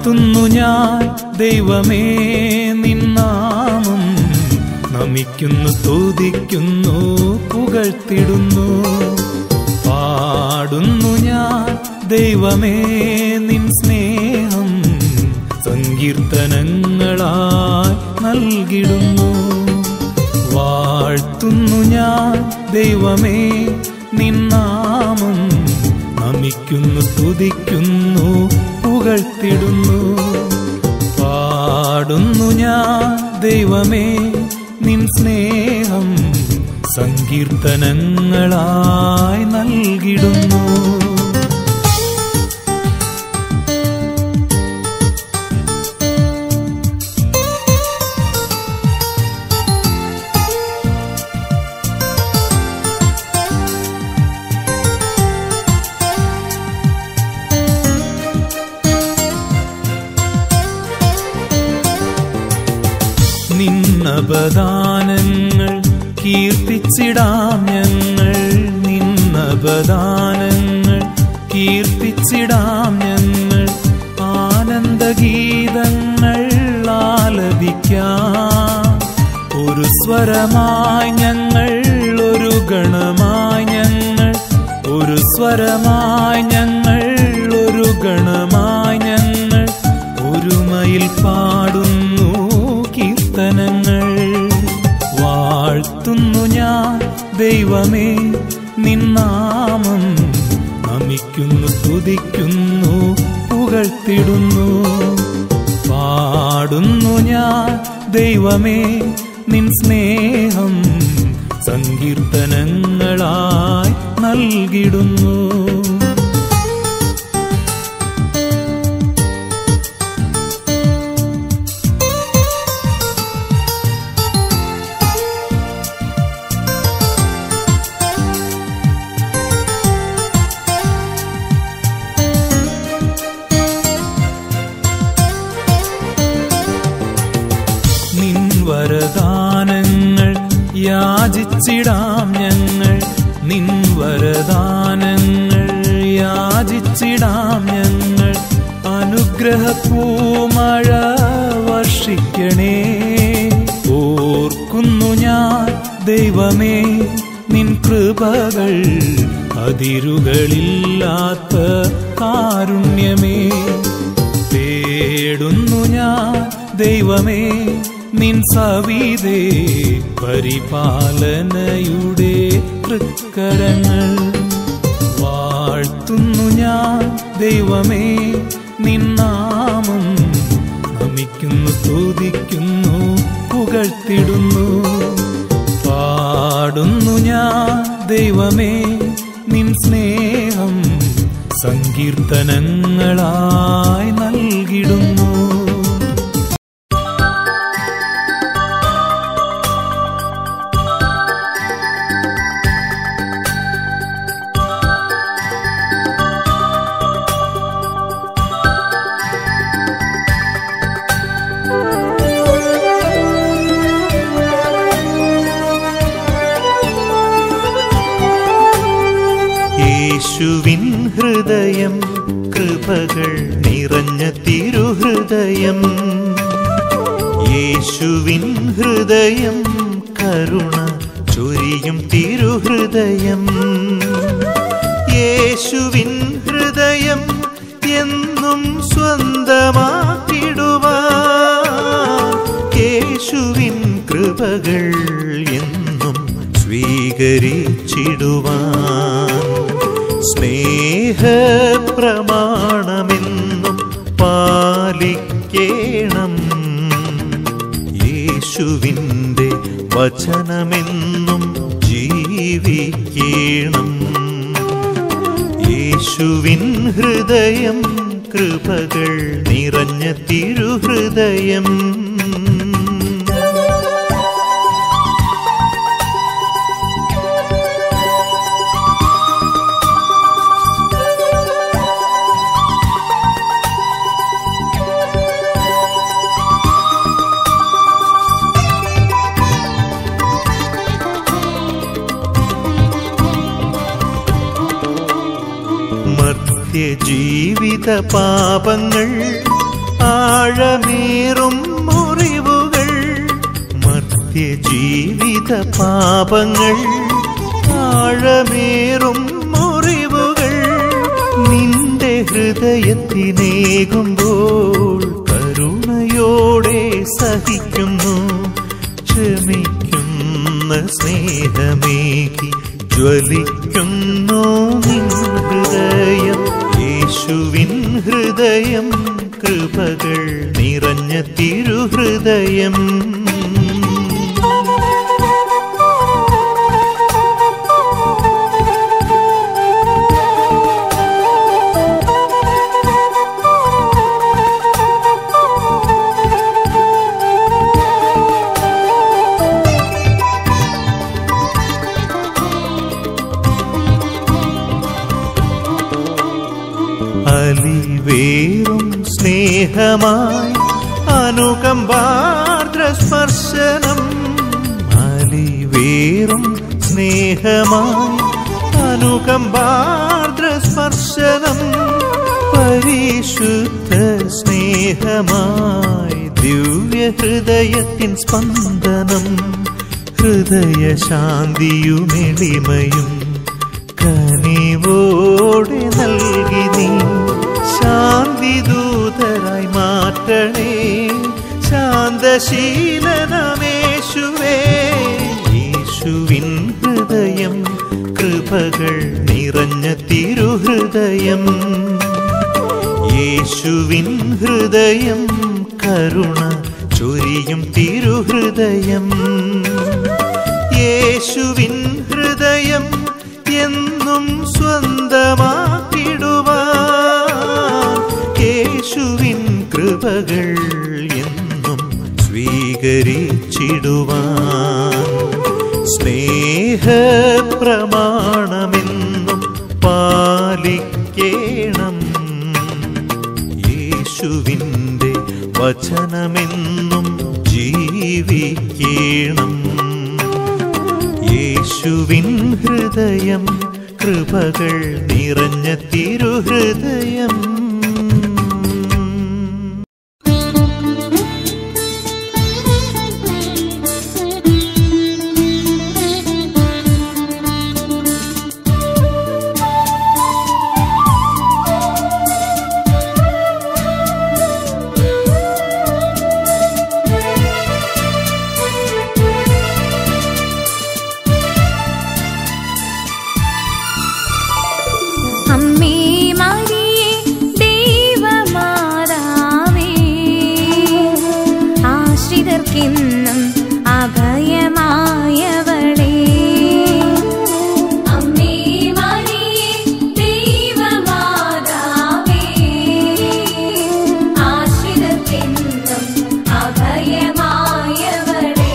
വാഴ്ത്തുന്നു ഞാൻ ദൈവമേ നിന്നാമം നമിക്കുന്നു സ്തുതിക്കുന്നു പുകഴ്ത്തിടുന്നു പാടുന്നു ഞാൻ ദൈവമേ നിൻ സ്നേഹം സങ്കീർത്തനങ്ങളായി നൽകിടുന്നു വാഴ്ത്തുന്നു ഞാൻ ദൈവമേ നിന്നാമം നമിക്കുന്നു സ്തുതിക്കുന്നു പുകഴ്ത്തിടുന്നു പാടുന്നു ഞാൻ ദൈവമേ നിൻ സ്നേഹം സങ്കീർത്തനങ്ങളായി നൽകിടുന്നു നിന്നപദാനങ്ങൾ കീർത്തിച്ചിടാം ഞങ്ങൾ നിന്നപദാനങ്ങൾ കീർത്തിച്ചിടാം ഞങ്ങൾ ആനന്ദഗീതങ്ങൾ ആലപിക്കാം ഒരു സ്വരമായി ഞങ്ങൾ ഒരു ഗണമായി ഞങ്ങൾ ഒരു സ്വരമായി ഞങ്ങൾ ഒരു ഗണമായി ഞങ്ങൾ ഒരുമയിൽ പാടുന്നു കീർത്തനങ്ങൾ വാഴ്ത്തുന്നു ഞാൻ ദൈവമേ നിന്നാമം നമിക്കുന്നു സ്തുതിക്കുന്നു പുകഴ്ത്തിടുന്നു പാടുന്നു ഞാൻ ദൈവമേ നിൻ സ്നേഹം സങ്കീർത്തനങ്ങളായി നൽകിടുന്നു നിൻ വരദാനങ്ങൾ യാചിച്ചിടാം ഞങ്ങൾ നിൻ വരദാനങ്ങൾ യാചിച്ചിടാം ഞങ്ങൾ അനുഗ്രഹപ്പൂമഴ വർഷിക്കണേ ഓർക്കുന്നു ഞാൻ ദൈവമേ നിൻ കൃപകൾ അതിരുകളില്ലാത്ത കാരുണ്യമേ തേടുന്നു ഞാൻ ദൈവമേ നിൻ സവിതേ പരിപാലനയുടെ തൃക്കരങ്ങൾ വാഴ്ത്തുന്നു ഞാൻ ദൈവമേ നിന്നാമം നമിക്കുന്നു സ്തുതിക്കുന്നു പുകഴ്ത്തിടുന്നു പാടുന്നു ഞാൻ ദൈവമേ നിൻ സ്നേഹം സങ്കീർത്തനങ്ങളായി നൽകിടുന്നു യേശുവിൻ ഹൃദയം കൃപകൾ നിറഞ്ഞ തിരുഹൃദയം യേശുവിൻ ഹൃദയം കരുണ ചൊരിയും തിരുഹൃദയം യേശുവിൻ ഹൃദയം എന്നും സ്വന്തമാക്കിടുവാൻ യേശുവിൻ കൃപകൾ എന്നും സ്വീകരിച്ചിടുവാൻ സ്നേഹപ്രമാണമെന്നും പാലിക്കേണം യേശുവിൻ്റെ വചനമെന്നും ജീവിക്കണം യേശുവിൻ ഹൃദയം കൃപകൾ നിറഞ്ഞ തിരുഹൃദയം മർത്യജീവിത പാപങ്ങൾ ആഴമേറും മുറിവുകൾ മധ്യ ജീവിത പാപങ്ങൾ ആഴമേറും മുറിവുകൾ നിന്റെ ഹൃദയത്തിനേകുമ്പോൾ കരുണയോടെ സഹിക്കുന്നു ക്ഷമിക്കുന്ന സ്നേഹമേകി ജ്വലിക്കുന്നു നിൻ ഹൃദയം യേശുവിൻ ഹൃദയം കൃപകൾ നിറഞ്ഞ തിരുഹൃദയം അലിവേറും സ്നേഹമായി അനുകമ്പാർദ്ര സ്പർശനം അലിവേറും സ്നേഹമായി അനുകമ്പാർദ്ര സ്പർശനം പരിശുദ്ധ സ്നേഹമായി ദിവ്യ ഹൃദയത്തിൻ സ്പന്ദനം ഹൃദയശാന്തിയുമെളിമയും കനിവോടെ നൽകി നീ ശാന്തി ദൂതരായി മാറ്റണേ ശാന്തശീലനമേശുവേ യേശുവിൻ ഹൃദയം കൃപകൾ നിറഞ്ഞ തിരുഹൃദയം യേശുവിൻ ഹൃദയം കരുണ ചൊരിയും തിരുഹൃദയം യേശുവിൻ ഹൃദയം എന്നും സ്വന്തമാക്കിടുവാൻ യേശുവിൻ കൃപകൾ എന്നും സ്വീകരിച്ചിടുവാൻ സ്നേഹപ്രമാണമെന്നും പാലിക്കേണം യേശുവിൻ്റെ വചനമെന്നും ജീവിക്കണം യേശുവിൻ ഹൃദയം കൃപകൾ നിറഞ്ഞ തിരുഹൃദയം അമ്മേ മരിയേ ദൈവമാതാവേ ആശ്രിതർക്കെന്നും അഭയമായവളേ അമ്മേ മരിയേ ദൈവമാതാവേ ആശ്രിതർക്കെന്നും അഭയമായവളേ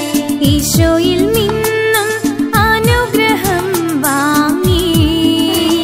ഈശോയിൽ നിന്നും അനുഗ്രഹം വാങ്ങി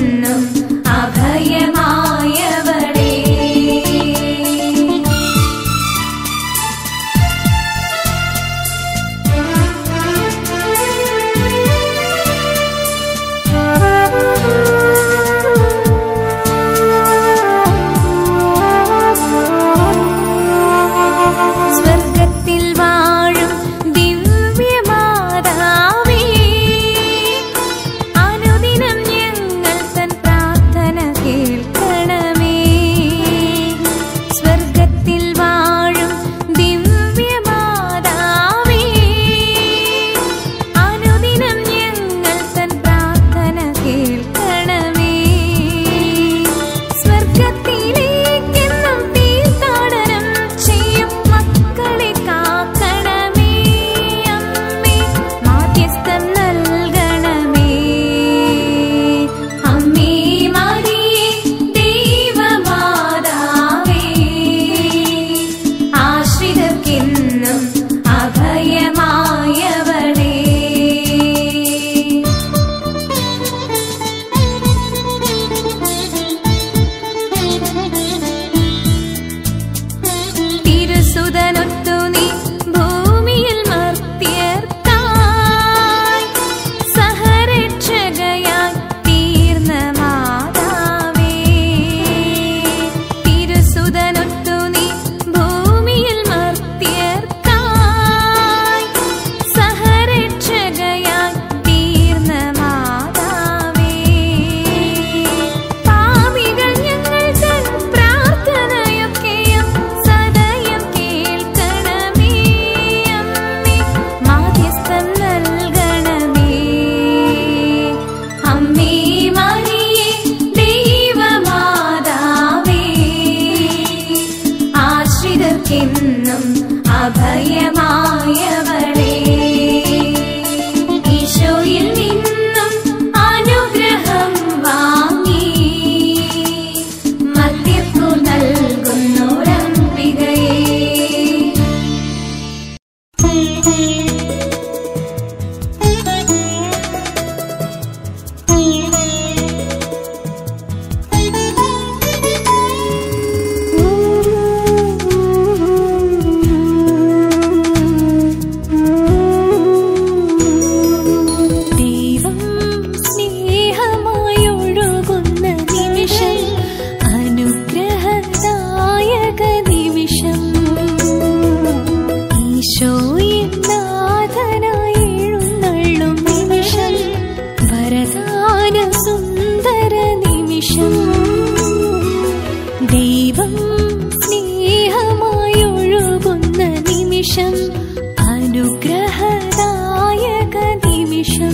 സ്വർഗത്തിന്നും അഭയമായവളേ സ്വർഗത്തിൽ വാഴും ദിവ്യമാതാവേ അനുദിനം ഞങ്ങൾ തൻ പ്രാർത്ഥന കേൾക്കണമേ സ്വർഗത്തിൽ വാഴും ദിവ്യമാതാവേ അനുദിനം ഞങ്ങൾ തൻ പ്രാർത്ഥന കേൾക്കണമേ സ്വർഗത്തിലേക്കെന്നും തീർത്ഥാടനം ചെയ്യും മക്കളെ കാക്കണമേ അമ്മേ മാധ്യസ്ഥം നൽകണമേ അമ്മേ മറിയേ ദൈവമാതാവേ ആശ്രിതർക്കെന്നും അഭയമായവളേ തിരുസുതനൊത്തു നീ ഭൂമിയിൽ മർത്യർക്കായി സഹരക്ഷകയായി തീർന്ന മാതാവേ തിരുസുതനൊത്തു നീ ഭൂമിയിൽ മർത്യർക്കായി സഹരക്ഷകയായി തീർന്ന മാതാവേ പാപികൾ ഞങ്ങൾ തൻ പ്രാർത്ഥനയൊക്കെയും സദയം കേൾക്കണമേ അമ്മേ മാധ്യസ്ഥം നൽകണമേ അമ്മേ മറിയേ ദൈവമാതാവേ ആശ്രിതർക്കെന്നും അഭയമായവളേ ഈശോയിൽ നിന്നും അനുഗ്രഹം വാങ്ങി മദ്യപ്പു നൽകുന്നോരംബികയേ ദൈവം സ്നേഹമായി ഒഴുകുന്ന നിമിഷം അനുഗ്രഹദായക നിമിഷം ഈശോയിൽ നാഥനായി എഴുന്നള്ളും നിമിഷം വരദാന സുന്ദര നിമിഷം ദൈവം സ്നേഹമായി ഒഴുകുന്ന നിമിഷം അനുഗ്രഹദായക നിമിഷം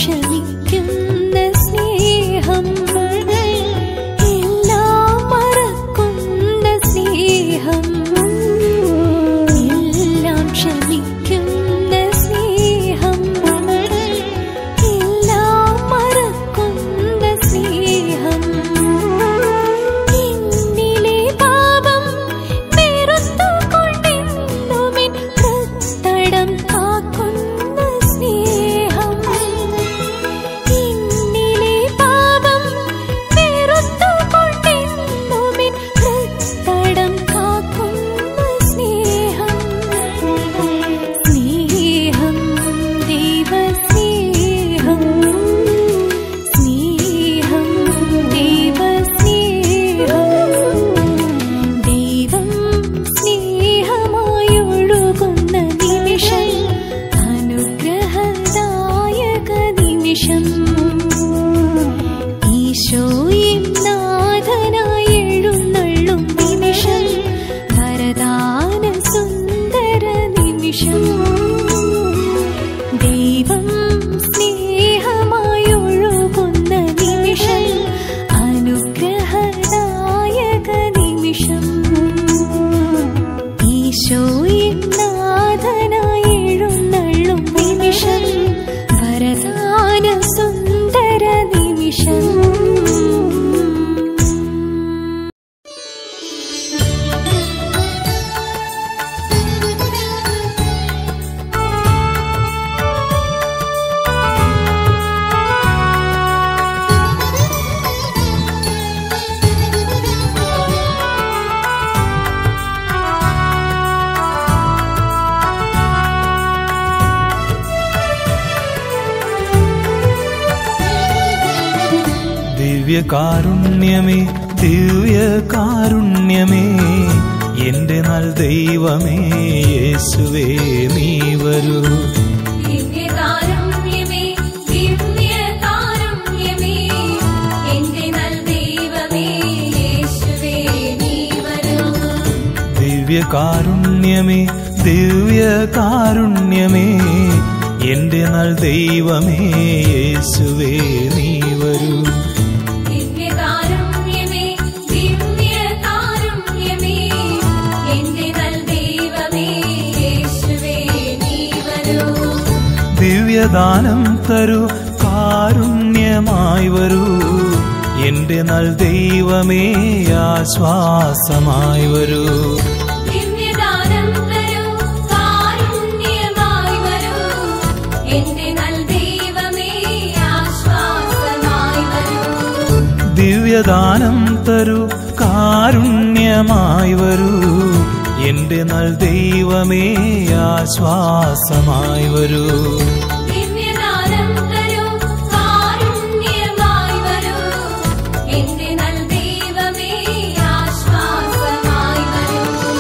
ക്ഷമിക്കുന്ന സ്നേഹം എല്ലാം മറക്കുന്ന സ്നേഹം എല്ലാം ക്ഷമിക്കുന്ന സ്നേഹം എല്ലാം മറക്കുന്ന സ്നേഹം എന്നിലെ പാപം വെറുത്തുകൊണ്ടെന്നുമെൻ ഹൃത്തടം കാക്കുന്ന സ്നേഹം എന്നിലെ പാപം വെറുത്തുകൊണ്ടെന്നുമെൻ ഹൃത്തടം കാക്കുന്ന സ്നേഹം സ്നേഹം ദൈവസ്നേഹം സ്നേഹം ദൈവസ്നേഹം ദൈവം സ്നേഹമായൊഴുകുന്ന നിമിഷം അനുഗ്രഹദായക നിമിഷം ഈശോയും നാഥനായി എഴുന്നള്ളും നിമിഷം വരദാന സുന്ദര നിമിഷം ദൈവം സ്നേഹമായൊഴുകുന്ന നിമിഷം അനുഗ്രഹദായക നിമിഷം ഈശോയും നാഥനായി എഴുന്നള്ളും നിമിഷം വരദാന സുന്ദര നിമിഷം ദിവ്യകാരുണ്യമേ ദിവ്യകാരുണ്യമേ എന്റെ നൽ ദൈവമേ യേശുവേ നീ വരൂ ദിവ്യകാരുണ്യമേ ദിവ്യകാരുണ്യമേ എന്റെ നൽ ദൈവമേ യേശുവേ നീ വരൂ ദിവ്യകാരുണ്യമേ ദിവ്യകാരുണ്യമേ എന്റെ നൽ ദൈവമേ യേശുവേ നീ വരൂ ദിവ്യകാരുണ്യമേ ദിവ്യകാരുണ്യമേ എന്റെ നൽ ദൈവമേ യേശുവേ നീ വരൂ ദിവ്യദാനം തരൂ കാരുണ്യമായി വരൂ എന്റെ നൽ ദൈവമേ ആശ്വാസമായി വരൂ ദിവ്യദാനം തരൂ കാരുണ്യമായി വരൂ എന്റെ നൽ ദൈവമേ ആശ്വാസമായി വരൂ ദിവ്യദാനം തരൂ കാരുണ്യമായി വരൂ എന്റെ നൽ ദൈവമേ ആശ്വാസമായി വരൂ ദിവ്യദാനം തരൂ കാരുണ്യമായി വരൂ എന്റെ നൽ ദൈവമേ ആശ്വാസമായി വരൂ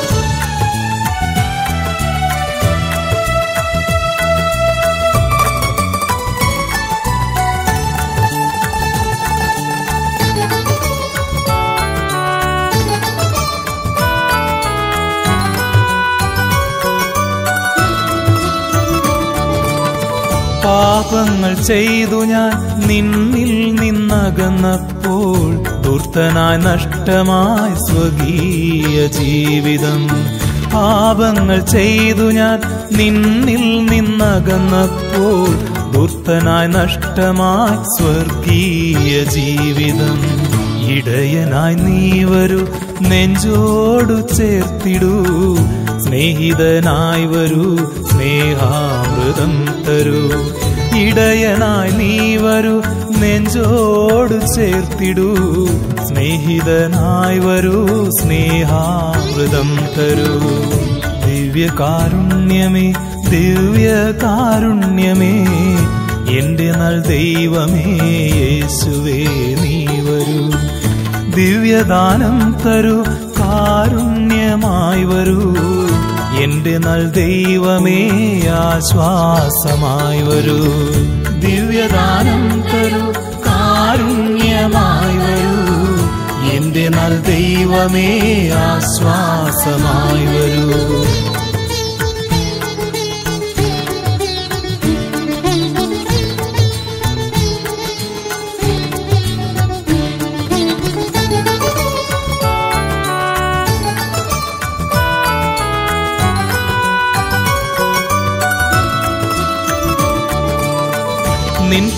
പാപങ്ങൾ ചെയ്തു ഞാൻ നിന്നിൽ നിന്നകന്നപ്പോൾ ദുർത്തനായി നഷ്ടമായി സ്വകീയ ജീവിതം പാപങ്ങൾ ചെയ്തു ഞാൻ നിന്നിൽ നിന്നകന്നപ്പോൾ ദുർത്തനായി നഷ്ടമായി സ്വർഗീയ ജീവിതം ഇടയനായി നീ വരൂ നെഞ്ചോടു ചേർത്തിടൂ സ്നേഹിതനായി വരൂ സ്നേഹാമൃതം തരൂ ഇടയനായി നീ വരൂ നെഞ്ചോട് ചേർത്തിടൂ സ്നേഹിതനായി വരൂ സ്നേഹാമൃതം തരൂ ദിവ്യകാരുണ്യമേ ദിവ്യകാരുണ്യമേ എന്റെ നൽ ദൈവമേ യേശുവേ നീ വരൂ ദിവ്യദാനം തരൂ കാരുണ്യമായി വരൂ എന്റെ നൽ ദൈവമേ ആശ്വാസമായി വരൂ ദിവ്യദാനം തരൂ കാരുണ്യമായി വരൂ എന്റെ നൽ ദൈവമേ ആശ്വാസമായി വരൂ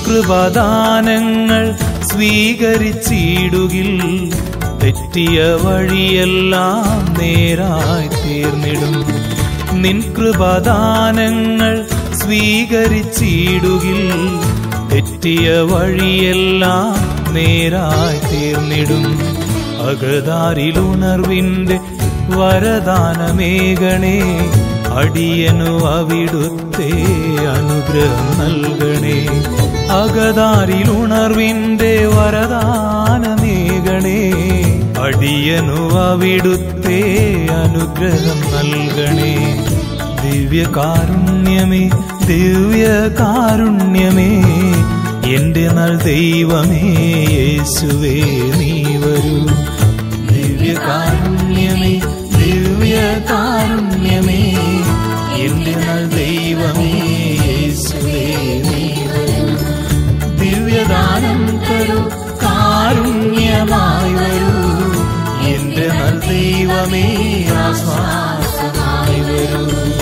കൃപദാനങ്ങൾ സ്വീകരിച്ചിടുകിൽ തെറ്റിയ വഴിയെല്ലാം നേരായി തീർന്നിടും നിൻ കൃപദാനങ്ങൾ സ്വീകരിച്ചിടുകിൽ തെറ്റിയ വഴിയെല്ലാം നേരായി തീർന്നിടും അകതാരിലുണർവിന്റെ വരദാനമേകണേ അടിയനു അവിടുത്തെ അനുഗ്രഹം നൽകണേ അകതാരിലുണർവിന്റെ വരദാനമേകണേ അടിയനു അവിടുത്തെ അനുഗ്രഹം നൽകണേ ദിവ്യകാരുണ്യമേ ദിവ്യകാരുണ്യമേ എന്റെ നൽ ദൈവമേ യേശുവേ നീ വരൂ ദിവ്യകാരുണ്യമേ ദിവ്യകാരുണ്യമേ എന്റെ നൽ ദൈവമേ യേശുവേ നീ വരൂ ദിവ്യദാനം തരൂ കാരുണ്യമായി വരൂ എന്റെ നൽ ദൈവമേ ആശ്വാസമായി വരൂ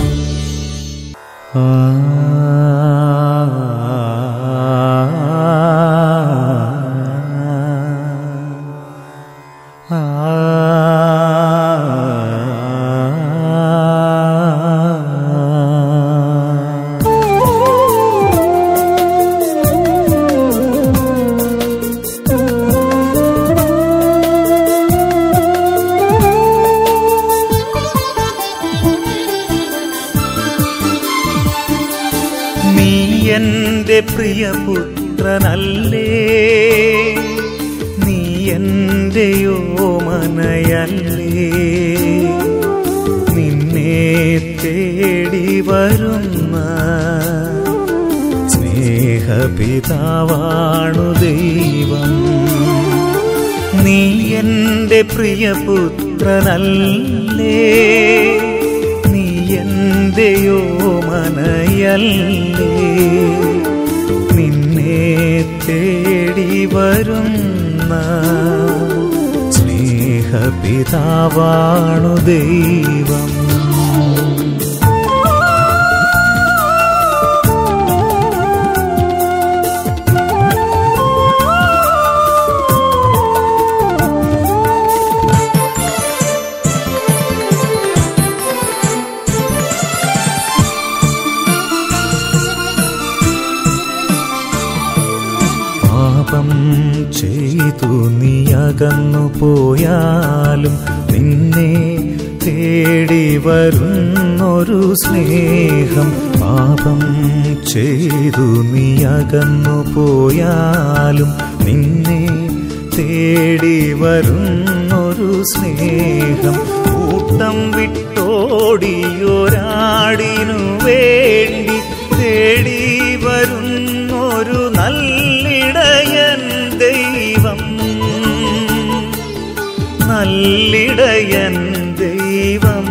നീ എന്റെ പ്രിയപുത്രനല്ലേ നീ എന്റെ ഓമനയല്ലേ നിന്നെ തേടി വരുന്ന സ്നേഹപിതാവാണു ദൈവം നീ എന്റെ പ്രിയപുത്രനല്ലേ നീ എന്റെയോ മനയല്ലേ നിന്നെ തേടി വരുന്ന സ്നേഹപിതാവാണു ദൈവം പാപം ചെയ്തു നീ അകന്നു പോയാലും നിന്നെ തേടി വരുന്നൊരു സ്നേഹം പാപം ചെയ്തു നീ അകന്നു പോയാലും നിന്നെ തേടി വരുന്നൊരു സ്നേഹം കൂട്ടം വിട്ടോടിയൊരാടിനു വേണ്ടി തേടി വരുന്നൊരു നല്ലിടയൻ ദൈവം നല്ലിടയൻ ദൈവം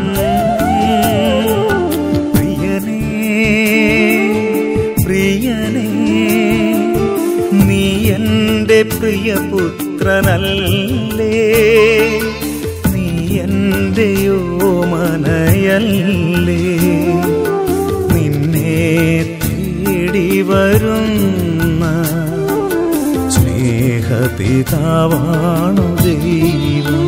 പ്രിയനേ പ്രിയനേ നീ എന്റെ പ്രിയപുത്രനല്ലേ നീ എന്റെയോ മനയല്ലേ നിന്നെ തേടി വരുന്ന സ്നേഹപിതാവാണു ദൈവം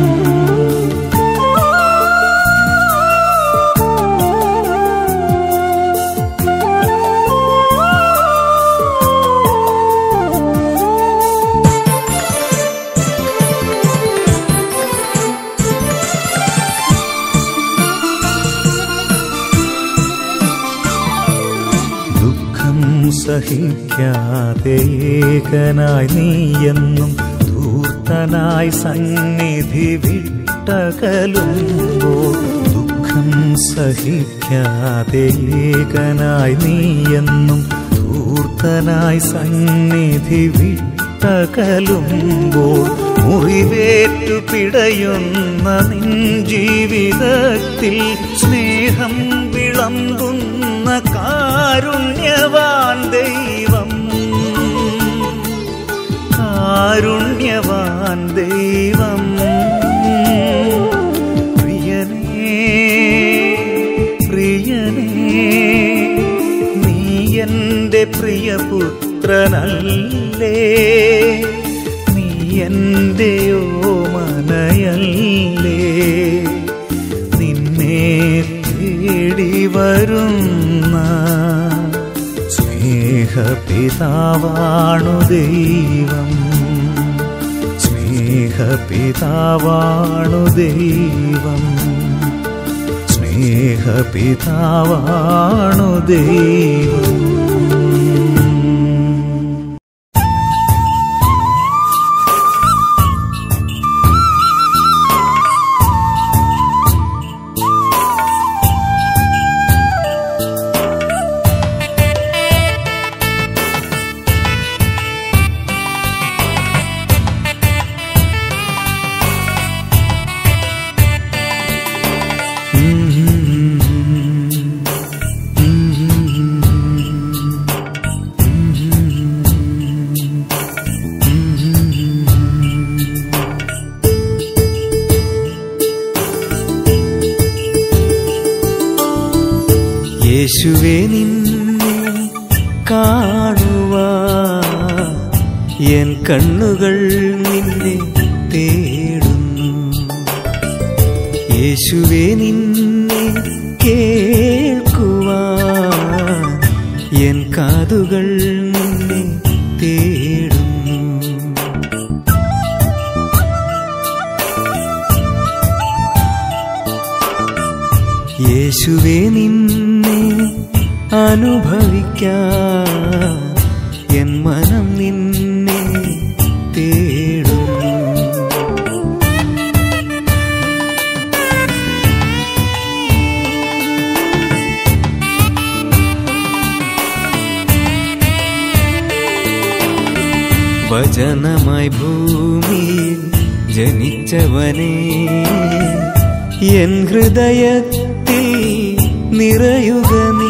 ദുഃഖം സഹിക്കാതെ ഏകനായി നീയെന്നും ധൂർത്തനായി സന്നിധി വിട്ടകലുമ്പോൾ ദുഃഖം സഹിക്കാതെ ഏകനായി നീയെന്നും ധൂർത്തനായി സന്നിധി വിട്ടകലുമ്പോൾ മുറിവേറ്റു പിടയുന്ന നിൻ ജീവിതത്തിൽ സ്നേഹം വിളമ്പുന്ന കാരുണ്യവാൻ ദൈവം കാരുണ്യവാൻ ദൈവം പ്രിയനേ പ്രിയനേ നീ എന്റെ പ്രിയപുത്രനല്ലേ പുത്രനല്ലേ നീ എൻ്റെ ഓമനയല്ലേ നിന്നെ തേടി വരുന്ന സ്നേഹപിതാവാണു ദൈവം സ്നേഹപിതാവാണു ദൈവം സ്നേഹപിതാവാണു ദൈവം യേശുവേ നിന്നെ കാണുവാ എൻ കണ്ണുകൾ നിന്നെ തേടുന്നു യേശുവേ നിന്നെ കേൾക്കുവാ എൻ കാതുകൾ നിന്നെ തേടുന്നു യേശുവേ നിന്നെ അനുഭവിക്കാൻ എൻ മനം നിന്നെ തേടുന്നു വചനമായി ഭൂമിയിൽ ജനിച്ചവനേ എൻ ഹൃദയത്തിൽ നിറയുക നീ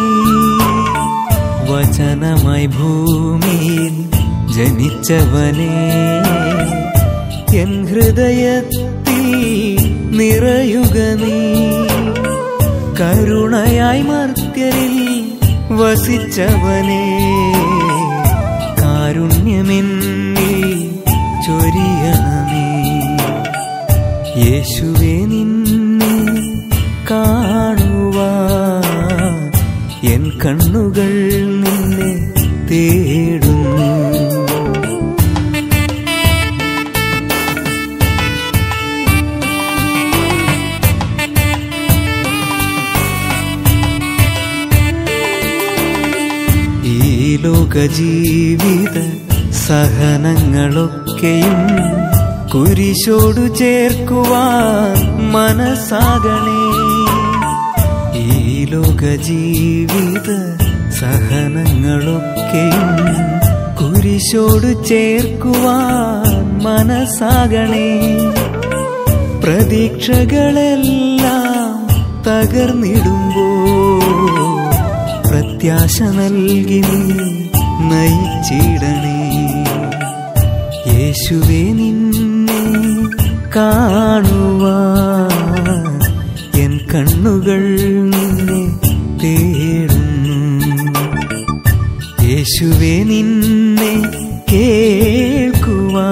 വചനമായി ഭൂമിയിൽ ജനിച്ചവനേ എൻ ഹൃദയത്തിൽ നിറയുക നീ കരുണയായി മർത്യരിൽ വസിച്ചവനേ കാരുണ്യമെന്നിൽ ചൊരിയണമേ യേശുവേ നിന്നെ കാണുവാ എൻ കണ്ണുകൾ നിന്നെ തേടുന്നു ഈ ലോക ജീവിത സഹനങ്ങളൊക്കെയും കുരിശോടു ചേർക്കുവാൻ മനസ്സാകണേ ഈ ലോക ജീവിത സഹനങ്ങളൊക്കെയും കുരിശോടു ചേർക്കുവാൻ മനസ്സാകണേ പ്രതീക്ഷകളെല്ലാം തകർന്നിടുമ്പോ പ്രത്യാശ നൽകി നീ നയിച്ചിടണേ യേശുവേ നിന്നെ കാണുവാ എൻ കണ്ണുകൾ നിന്നെ തേടുന്നു യേശുവേ നിന്നെ കേൾക്കുവാ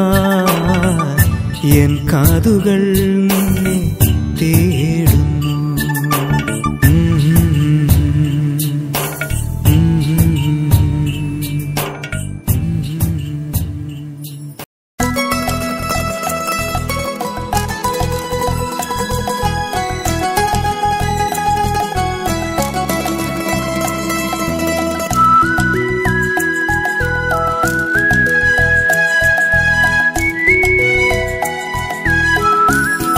എൻ കാതുകൾ നിന്നെ തേടുന്നു യേശുവേ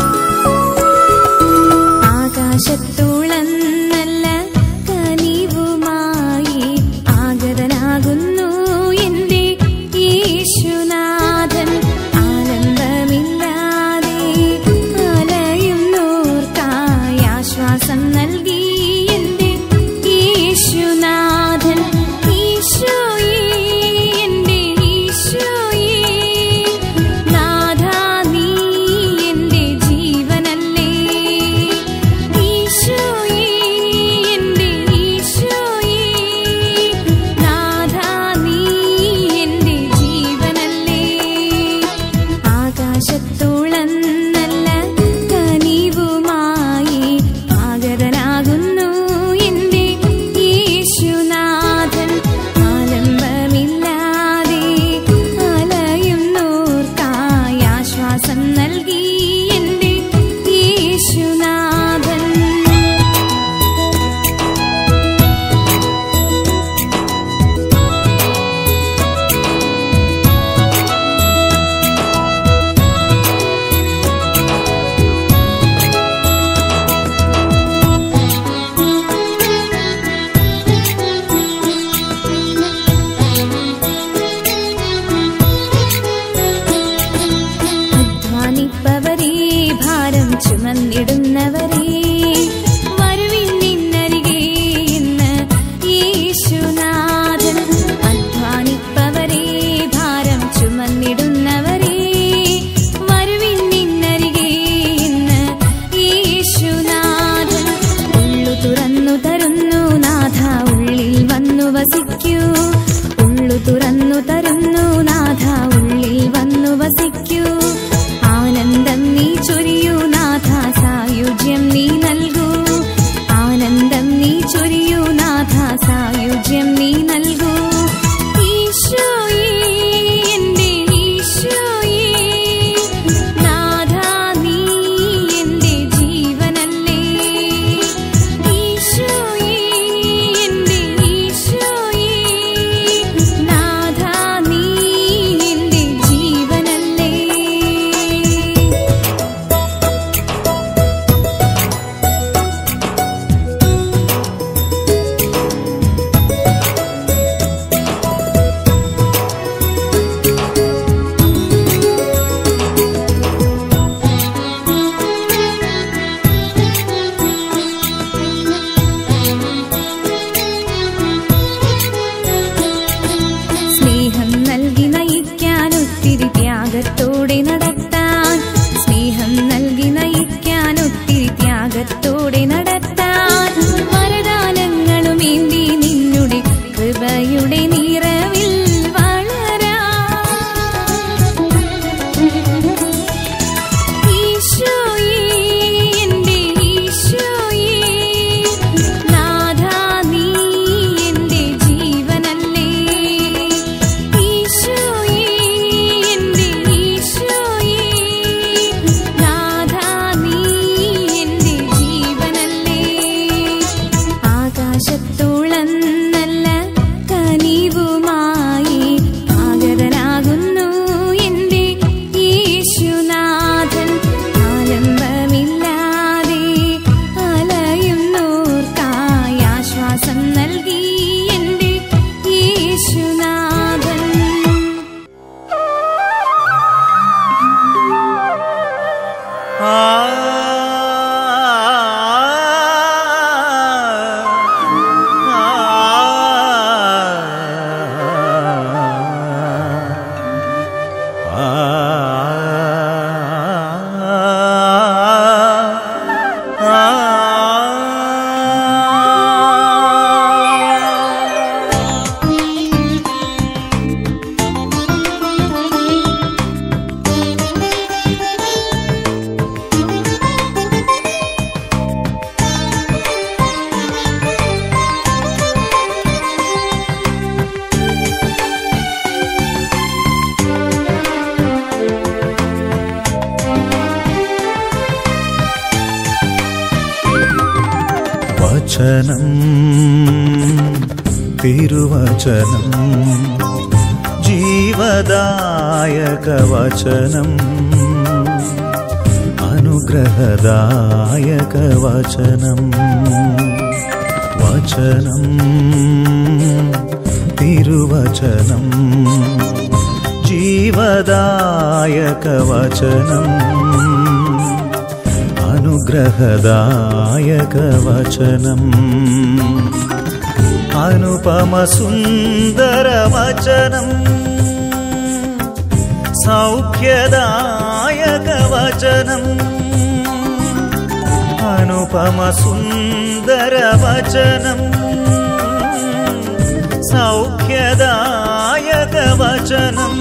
വചനം തിരുവചനം ജീവദായക വചനം അനുഗ്രഹദായക വചനം വചനം തിരുവചനം ജീവദായക വചനം അനുഗ്രഹദായക വചനം അനുപമസുന്ദര വചനം സൗഖ്യദായക വചനം അനുപമസുന്ദര വചനം സൗഖ്യദായക വചനം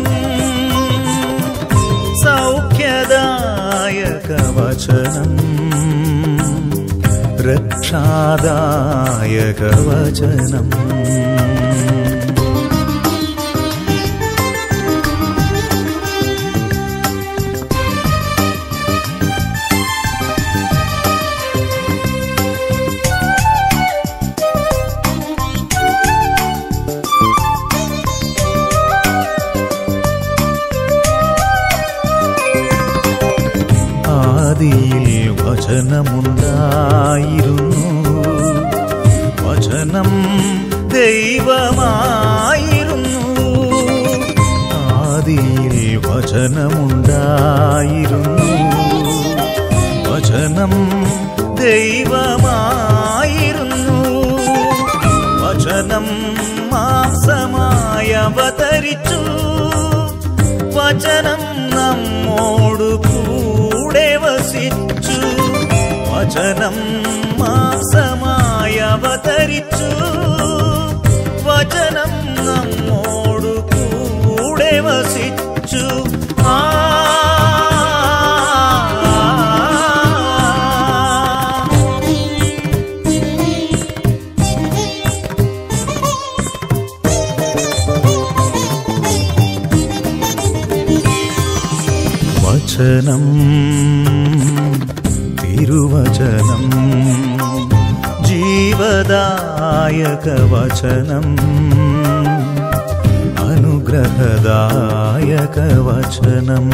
സൗഖ്യദായക വചനം രക്ഷാദായക വചനം ആദിയിൽ വചനമുണ്ടായിരുന്നു വചനം ദൈവമായിരുന്നു ആദിയിൽ വചനമുണ്ടായിരുന്നു വചനം ദൈവമായിരുന്നു വചനം മാംസമായി അവതരിച്ചു വചനം നമ്മോടു കൂടെ വസിച്ചു വചനം മാംസമായി അവതരിച്ചു വചനം നമ്മോടു കൂടെ വസിച്ചു ആ വചനം തിരുവചനം ജീവദായക വചനം അനുഗ്രഹദായക വചനം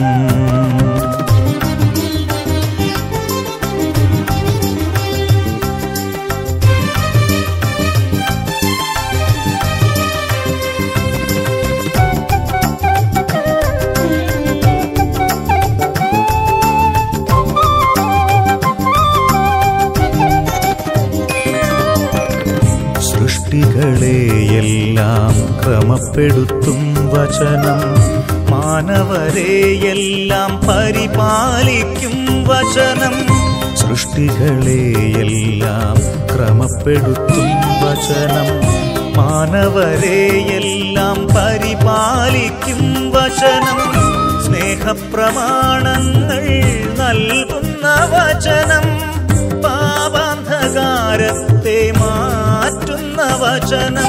സൃഷ്ടികളെയെല്ലാം ക്രമപ്പെടുത്തും വചനം മാനവരെയെല്ലാം പരിപാലിക്കും വചനം സൃഷ്ടികളെയെല്ലാം ക്രമപ്പെടുത്തും വചനം മാനവരെയെല്ലാം പരിപാലിക്കും വചനം സ്നേഹപ്രമാണങ്ങൾ നൽകുന്ന വചനം പാപാന്ധകാരത്തെ മാറ്റുന്ന വചനം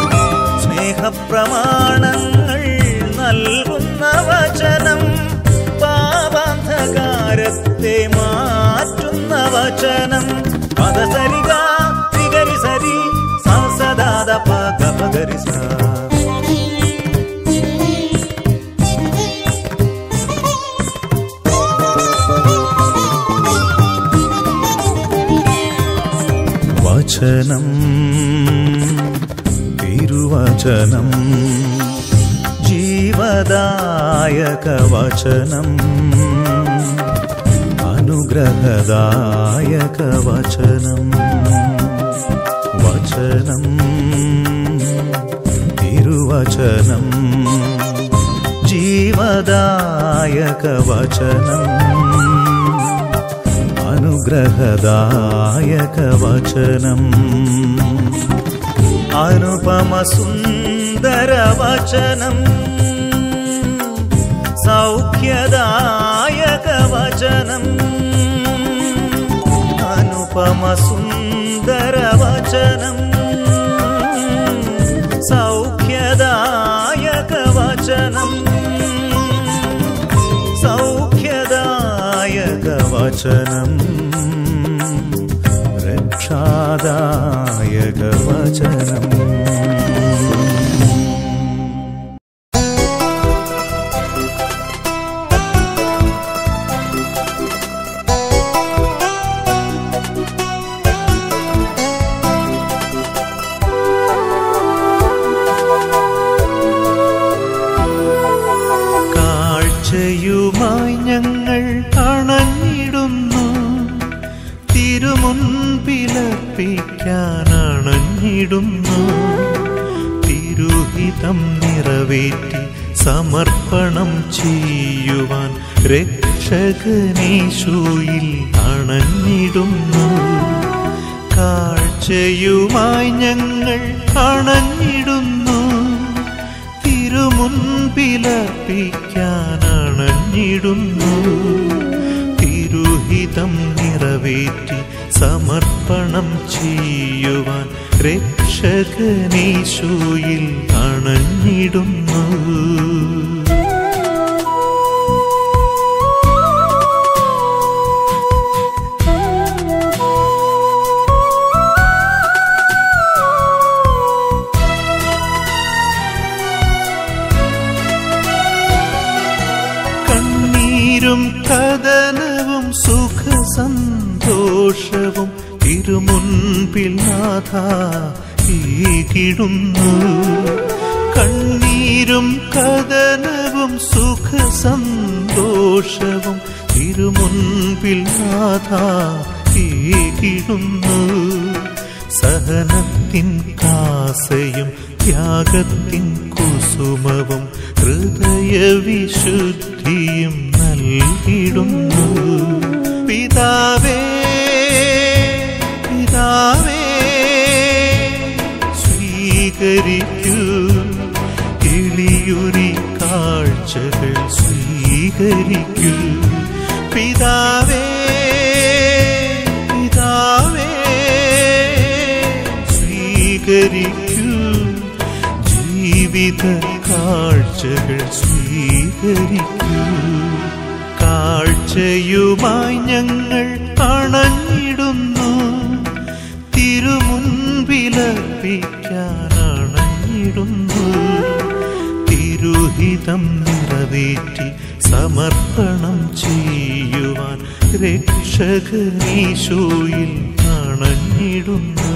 സ്നേഹപ്രമാണങ്ങൾ നൽകുന്ന വചനം പാപാന്ധകാരത്തെ മാറ്റുന്ന വചനം പദസരിക സിഗരി സരി സദാദ പഗ പഗരി സ വചനം തിരുവചനം ജീവദായക വചനം അനുഗ്രഹദായക വചനം വചനം തിരുവചനം ജീവദായക വചനം അനുഗ്രഹദായക വചനം അനുപമസുന്ദര വചനം സൗഖ്യദായക വചനം അനുപമസുന്ദര വചനം സൗഖ്യദായക വചനം സൗഖ്യദായക വചനം രക്ഷാദായക വിധിനാദായക വചനം കാഴ്ചയുമായി ഞങ്ങൾ അണഞ്ഞിടുന്നു തിരുമുൻപിലർപ്പിക്കാൻ അണഞ്ഞിടുന്നു തിരുഹിതം നിറവേറ്റി സമർപ്പണം ചെയ്യുവാൻ രക്ഷകനീശോയിൽ അണഞ്ഞിടുന്നു കാഴ്ചയുമായി ഞങ്ങൾ അണഞ്ഞിടുന്നു തിരുമുൻപിലർപ്പിക്കാൻ അണഞ്ഞിടുന്നു തിരുഹിതം നിറവേറ്റി സമർപ്പണം ചെയ്യുവാൻ രക്ഷകനീശോയിൽ അണഞ്ഞിടുന്നു കണ്ണീരും കഥനവും സുഖ സന്തോഷവും തിരുമുൻപിൽ നാഥ ഈകിടുന്നു കണ്ണീരും കഥനവും സുഖ സന്തോഷവും തിരുമുൻപിൽ നാഥ ഈകിടുന്നു സഹനത്തിൻ കാസയും ത്യാഗത്തിൻ കുസുമവും ഹൃദയവിശുദ്ധിയും നൽകിടുന്നു പിതാവേ പിതാവേ സ്വീകരിക്കൂ കിളിയുരി കാഴ്ചകൾ സ്വീകരിക്കൂ പിതാവേ പിതാവേ സ്വീകരിക്കൂ ജീവിത കാഴ്ചകൾ സ്വീകരിക്കൂ കാഴ്ചയുമായി ഞങ്ങൾ അണഞ്ഞിടുന്നു തിരുമുൻപിലർപ്പിക്കാൻ അണഞ്ഞിടുന്നു തിരുഹിതം നിറവേറ്റി സമർപ്പണം ചെയ്യുവാൻ രക്ഷകനീശോയിൽ അണഞ്ഞിടുന്നു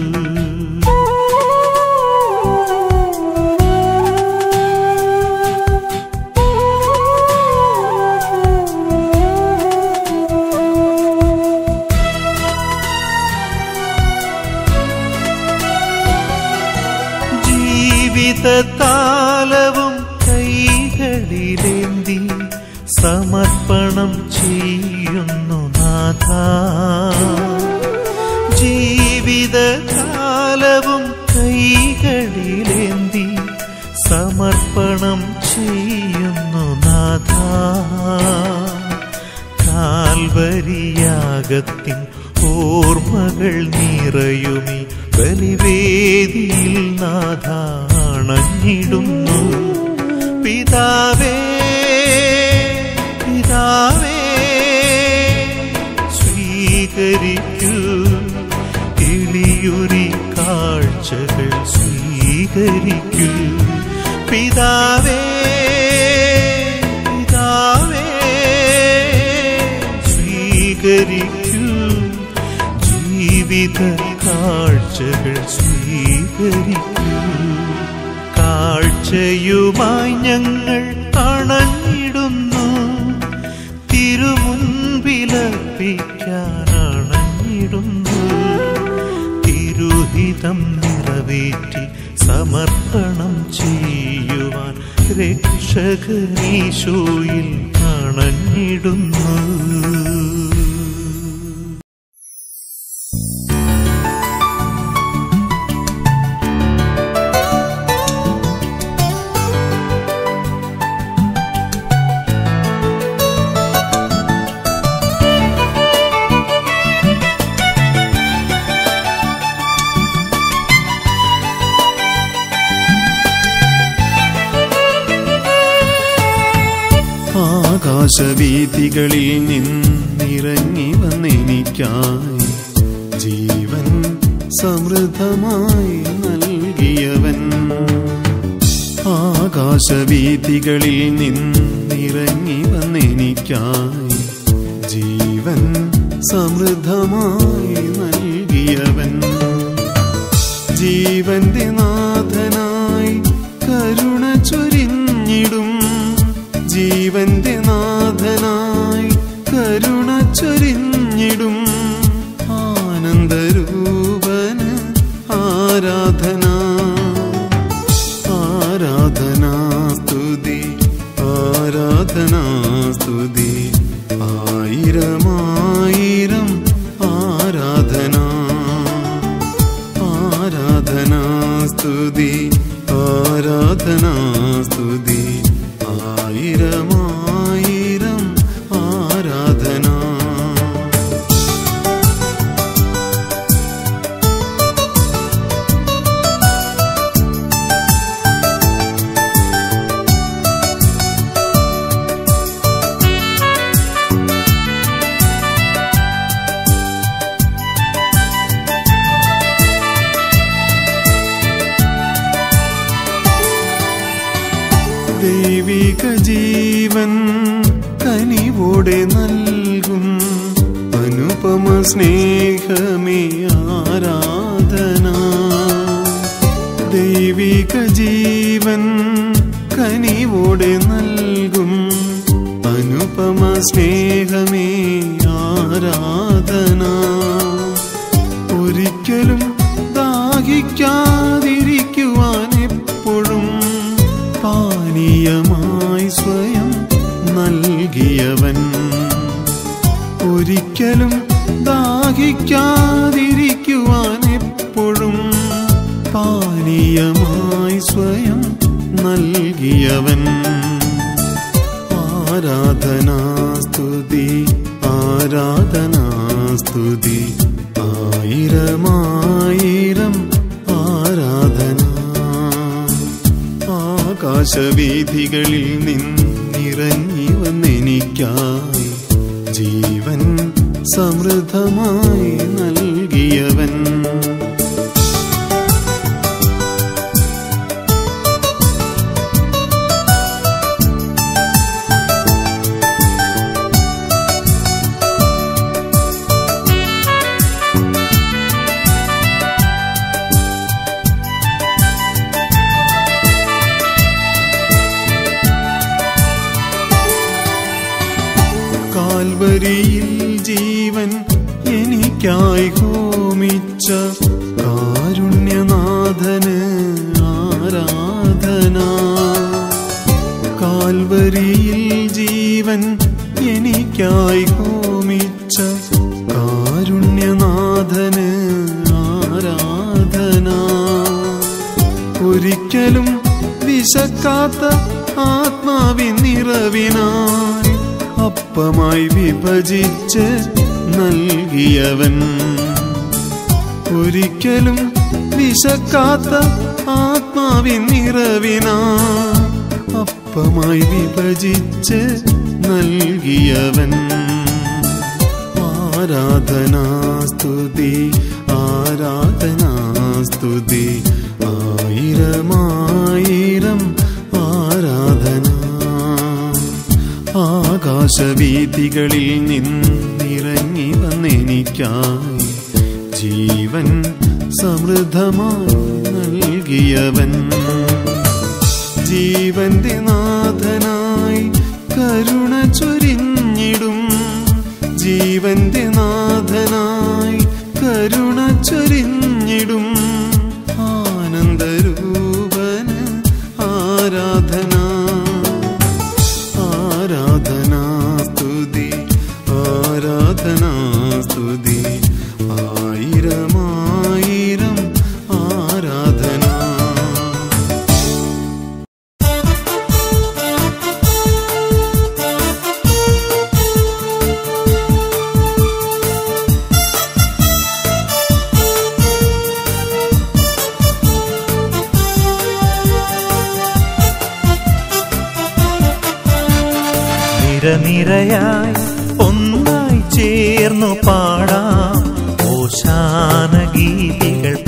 ജീവിതകാലവും കൈകളിലേന്തി സമർപ്പണം ചെയ്യുന്നു നാഥ ജീവിതകാലവും കൈകളിലേന്തി സമർപ്പണം ചെയ്യുന്നു നാഥ കാൽവരിയാകത്തിൻ ഓർമ്മകൾ നിറയുമി ബലിവേദിയിൽ നാഥാണഞ്ഞിടുന്നു പിതാവേ പിതാവേ സ്വീകരിക്കൂ കിളിയുരി കാഴ്ചകൾ സ്വീകരിക്കൂ പിതാവേ പിതാവേ സ്വീകരിക്കൂ ജീവിത കാഴ്ചകൾ സ്വീകരിക്കൂ കാഴ്ചയുമായി ഞങ്ങൾ അണഞ്ഞിടുന്നു തിരുമുൻപിലർപ്പിക്കാൻ അണഞ്ഞിടുന്നു തിരുഹിതം നിറവേറ്റി സമർപ്പണം ചെയ്യുവാൻ രക്ഷകനീശോയിൽ അണഞ്ഞിടുന്നു ആകാശവീഥികളിൽ നിന്നിറങ്ങി വന്നെനിക്കായി ജീവൻ സമൃദ്ധമായി നൽകിയവൻ ആകാശവീഥികളിൽ നിന്നിറങ്ങി വന്നെനിക്കായി ജീവൻ സമൃദ്ധമായി നൽകിയവൻ ജീവന്റെ നാഥനായി കരുണ ചൊരിഞ്ഞിടും ജീവന്റെ നാഥനായി കരുണ ചൊരിഞ്ഞിടും ആനന്ദരൂപന് ആരാധന ആരാധനാ സ്തുതി ആരാധനാ സ്തുതി ആയിരമായിരം ആരാധന ആരാധനാ സ്തുതി ആരാധനാ സ്തുതി ആയിരമായിരം ആരാധന ദൈവിക ജീവൻ കനിവോടെ നൽകും അനുപമ സ്നേഹമേ ആരാധന ദൈവിക ജീവൻ കനിവോടെ നൽകും അനുപമ സ്നേഹമേ ആരാധന ഒരിക്കലും ദാഹിക്കാതിരിക്കുവാൻ എപ്പോഴും പാനീയമായി സ്വയം നൽകിയവൻ ഒരിക്കലും ദാഹിക്കാതിരിക്കുവാൻ എപ്പോഴും പാനീയമായി സ്വയം നൽകിയവൻ ആരാധനാ സ്തുതി ആരാധനാ സ്തുതി ആയിരമായിരം ആരാധന ആകാശവീഥികളിൽ നിന്നിറങ്ങി വന്നെനിക്കായി ജീവൻ സമൃദ്ധമായി നൽകിയവൻ കാൽവരിയിൽ ജീവൻ എനിക്കായി ഹോമിച്ച കാരുണ്യനാഥന് ആരാധന കാൽവരിയിൽ ജീവൻ എനിക്കായി ഹോമിച്ച കാരുണ്യനാഥന് ആരാധന ഒരിക്കലും വിശക്കാത്ത ആത്മാവിൻ നിറവിനായി അപ്പമായി വിഭജിച്ച് നൽകിയവൻ ഒരിക്കലും വിശക്കാത്ത ആത്മാവിൻ നിറവിനായി അപ്പമായി വിഭജിച്ച് നൽകിയവൻ ആരാധനാ സ്തുതി ആരാധനാ സ്തുതി ആയിരമായിരം ആരാധന ആകാശവീഥികളിൽ നിന്നിറങ്ങി വന്നെനിക്കായി ജീവൻ സമൃദ്ധമായി നൽകിയവൻ ജീവന്റെ നാഥനായി കരുണ ചൊരിഞ്ഞിടും ജീവന്റെ നാഥനായി കരുണ ചൊരിഞ്ഞിടും ആനന്ദരൂപന് ആരാധന ആരാധനാ സ്തുതി ആരാധനാ സ്തുതി ആയിരമായിരം ആരാധന നിരനിരയായി ഒന്നായി ചേർന്നു പാടാം ഓശാന ഗീതികൾ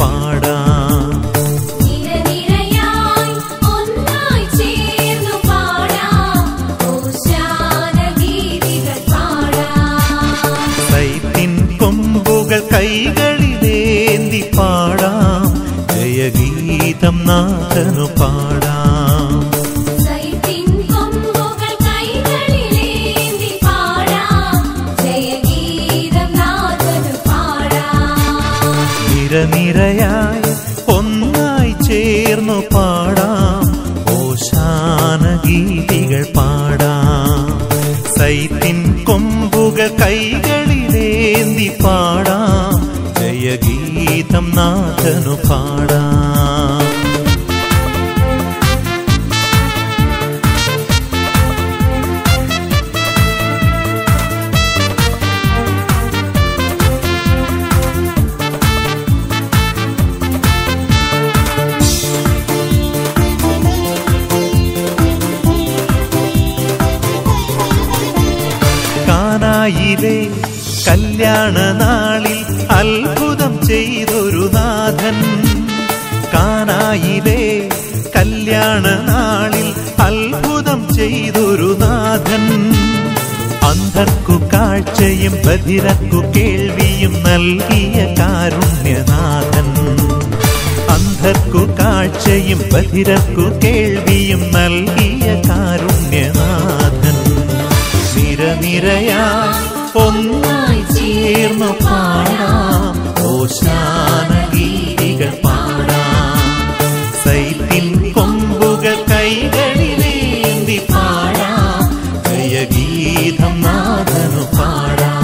നാഥനു പാടാം സൈത്തിൻ കൊമ്പുകൾ കൈകളിലേന്തി പാടാം ജയഗീതം നാഥനു പാടാം നിരനിരയായി ഒന്നായി ചേർന്നു പാടാം ഓശാന ഗീതികൾ പാടാം സൈത്തിൻ കൊമ്പുകൾ കൈകളിലേന്തി പാടാം ജയഗീതം നാഥനു പാടാം കാനായിലെ കല്യാണ നാളിൽ അത്ഭുതം ചെയ്തൊരു നാഥൻ കാനായിലെ കല്യാണ നാളിൽ അത്ഭുതം ചെയ്തൊരു നാഥൻ അന്ധർക്കു കാഴ്ചയും ബധിരക്കു കേൾവിയും നൽകിയ കാരുണ്യനാഥൻ അന്ധർക്കു കാഴ്ചയും ബധിരക്കു കേൾവിയും നൽകിയ കാരുണ്യനാഥൻ നിരനിരയാ ഒന്നായി ചേർന്നു പാടാം ഓശാന ഗീതികൾ പാടാം സൈത്തിൻ കൊമ്പുകൾ കൈകളിലേന്തി പാടാം ജയഗീതം നാഥനു പാടാം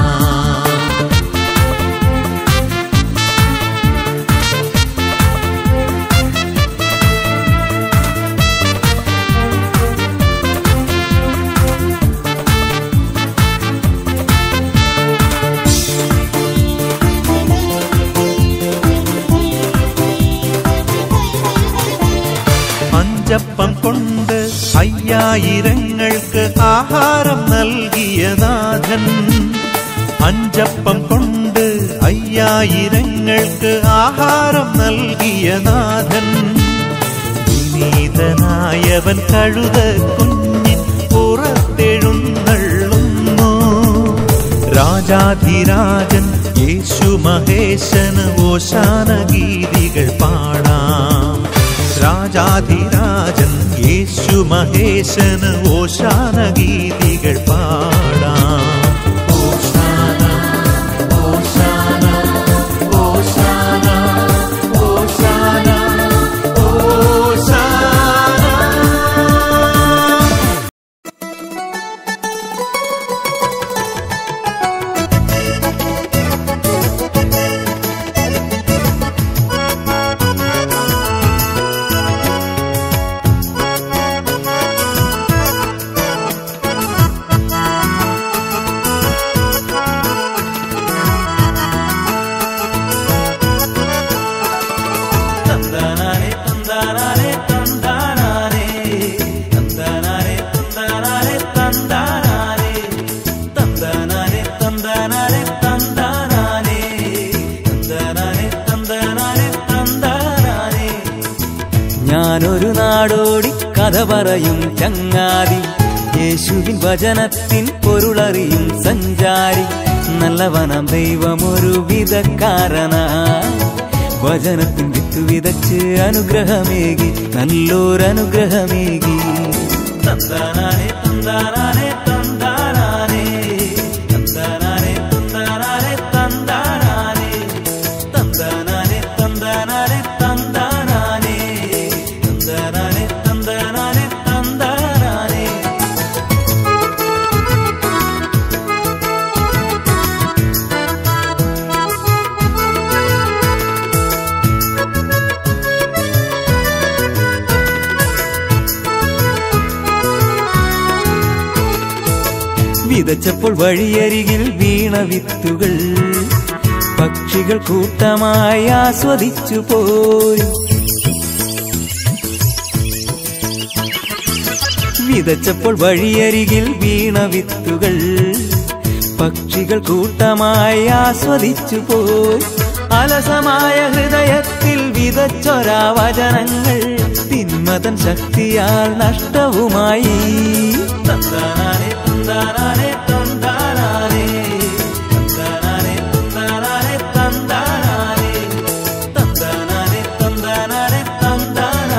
അഞ്ചപ്പം കൊണ്ട് അയ്യായിരങ്ങൾക്ക് ആഹാരം നൽകിയ നാഥൻ അഞ്ചപ്പം കൊണ്ട് അയ്യായിരങ്ങൾക്ക് ആഹാരം നൽകിയ നാഥൻ വിനീതനായവൻ കഴുത കുഞ്ഞിൻ പുറത്തെഴുന്നള്ളുന്നു രാജാധിരാജൻ യേശു മഹേശന് ഓശാന ഗീതികൾ പാടാം രാജാധിരാജൻ യേശു മഹേശന് ഓശാന ഗീതികൾ പാടാം ഓശാന ഓശാന ഓശാന ഓശാന ഓശാന തന്താനാനെ തന്താനാനെ തന്താനാനെ തന്താനാനെ തന്താനാനെ തന്താനാനെ തന്താനാനെ തന്താനാനെ തന്താനാനെ തന്താനാനെ തന്താനാനെ തന്താനാനെ ഞാനൊരു നാടോടി കഥ പറയും ചങ്ങാതി യേശുവിൻ വചനത്തിൻ പൊരുളറിയും സഞ്ചാരി നല്ലവനം ദൈവമൊരു വിധക്കാരനായി വചനത്തിൻ വിത്ത് വിതച്ച് അനുഗ്രഹമേകി നല്ലൊരനുഗ്രഹമേകി തന്താനാനെ തന്താനാനെ തന്താനാനെ തന്താനാനെ തന്താനാനെ തന്താനാനെ തന്താനാനെ തന്താനാനെ തന്താനാനെ തന്താനാനെ തന്താനാനെ തന്താനാനെ വിതച്ചപ്പോൾ വഴിയരികിൽ വീണ വിത്തുകൾ പക്ഷികൾ കൂട്ടമായി ആസ്വദിച്ചു പോയി വിതച്ചപ്പോൾ വഴിയരികിൽ വീണ വിത്തുകൾ പക്ഷികൾ കൂട്ടമായി ആസ്വദിച്ചു പോയി അലസമായ ഹൃദയത്തിൽ വിതച്ചൊരാ വചനങ്ങൾ തിന്മതൻ ശക്തിയാൽ നഷ്ടവുമായി തന്താനാനെ തന്താനാനെ തന്താനാനെ തന്താനാനെ തന്താനാനെ തന്താനാനെ തന്താനാനെ തന്താനാനെ തന്താനാനെ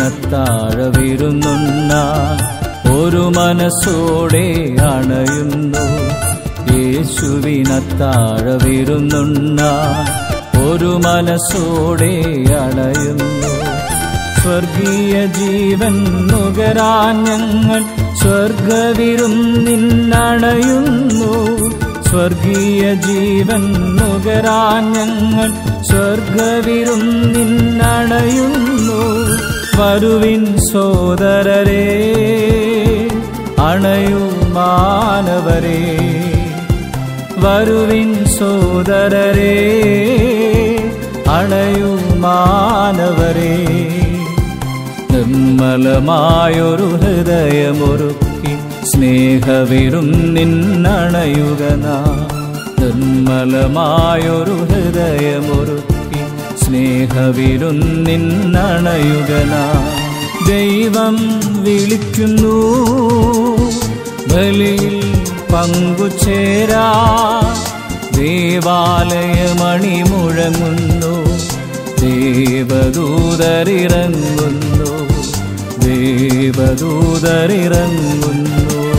യേശുവിനത്താഴവിരുന്നുണ്ണ ഒരു മനസ്സോടെ അണയുന്നു യേശുവിനത്താഴവിരുന്നുണ്ണ ഒരു മനസ്സോടെ അണയുന്നു സ്വർഗീയ ജീവൻ നുകരാൻ ഞങ്ങൾ സ്വർഗവിരും നിന്നണയുന്നു സ്വർഗീയ ജീവൻ നുകരാൻ ഞങ്ങൾ സ്വർഗവിരും നിന്നണയുന്നു വരുവിൻ സോദരരെ അണയു മാനവരേ വരുവിൻ സോദരരെ അണയു മാനവരേ നിർമ്മലമായൊരു ഹൃദയമൊരുക്കി സ്നേഹവിരും നിന്നണയുക നാം. നിർമ്മലമായൊരു ഹൃദയമൊരുക്കി സ്നേഹവിരും നിന്നണയുക നാം. ദൈവം വിളിക്കുന്നു ബലിയിൽ പങ്കുചേരാ ദേവാലയമണി മുഴങ്ങുന്നു ദേവദൂതരിറങ്ങുന്നു ദേവദൂതരിറങ്ങുന്നു